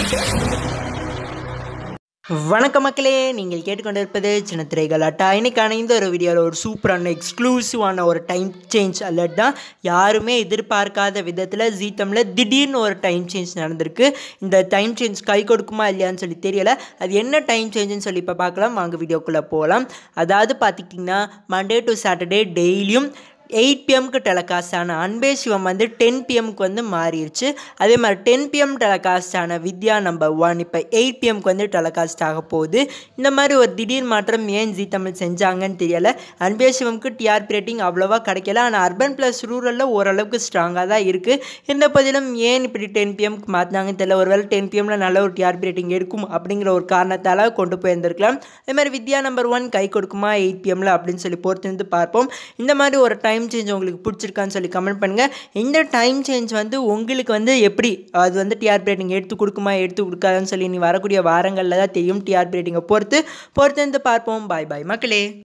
வணக்க மக்களே நீங்கள் கேட்டுக்கொண்டிருப்பது சின்ன திரைகள் அட்டா இன்னைக்கான இந்த ஒரு வீடியோவில் ஒரு சூப்பரான எக்ஸ்க்ளூசிவான ஒரு டைம் சேஞ்ச் அலர்ட் தான் யாருமே எதிர்பார்க்காத விதத்தில் ஜீ தமிழில் திடீர்னு ஒரு டைம் சேஞ்ச் நடந்திருக்கு இந்த டைம் சேஞ்ச் கை கொடுக்குமா இல்லையான்னு சொல்லி தெரியல அது என்ன டைம் சேஞ்சுன்னு சொல்லி இப்போ பார்க்கலாம் வாங்க வீடியோக்குள்ளே போகலாம் அதாவது பார்த்துக்கிட்டிங்கன்னா மண்டே டு சாட்டர்டே டெய்லியும் எயிட் பிஎம்க்கு டெலகாஸ்ட் ஆன அன்பே சிவம் வந்து டென் பிஎம்க்கு வந்து மாறிடுச்சு அதே மாதிரி டென் பிஎம் டெலகாஸ்ட் ஆன வித்யா நம்பர் ஒன் இப்போ எயிட் பிஎம்க்கு வந்து டெலகாஸ்ட் ஆக போகுது இந்த மாதிரி ஒரு திடீர் மாற்றம் ஏன் ஜி தமிழ் செஞ்சாங்கன்னு தெரியலை அன்பே சிவம்க்கு டிஆர்பி ரேட்டிங் அவ்வளோவா கிடைக்கல ஆனால் அர்பன் ப்ளஸ் ரூரலில் ஓரளவுக்கு ஸ்ட்ராங்காக தான் இருக்குது இருந்த போதிலும் ஏன் இப்படி டென் பிஎம்க்கு மாற்றினாங்கன்னு தெரியல ஒருவேளை டென் பிஎம்மில் நல்ல ஒரு டிஆர்பி ரேட்டிங் இருக்கும் அப்படிங்கிற ஒரு காரணத்தால் கொண்டு போயிருந்திருக்கலாம் அதே மாதிரி வித்யா நம்பர் ஒன் கை கொடுக்குமா எயிட் பிஎம்மில் அப்படின்னு சொல்லி பொறுத்து வந்து பார்ப்போம் இந்த மாதிரி ஒரு டைம் சேஞ்ச் உங்களுக்கு பிடிச்சிருக்கான்னு சொல்லி கமெண்ட் பண்ணுங்கள் இந்த டைம் சேஞ்ச் வந்து உங்களுக்கு வந்து எப்படி அது வந்து டிஆர்பி ரேட்டிங் எடுத்து கொடுக்குமா எடுத்து கொடுக்காதுன்னு சொல்லி நீ வரக்கூடிய வாரங்களில் தான் தெரியும் டிஆர்பி ரேட்டிங்கை பொறுத்து பொறுத்து வந்து பார்ப்போம் பாய் பாய் மக்களே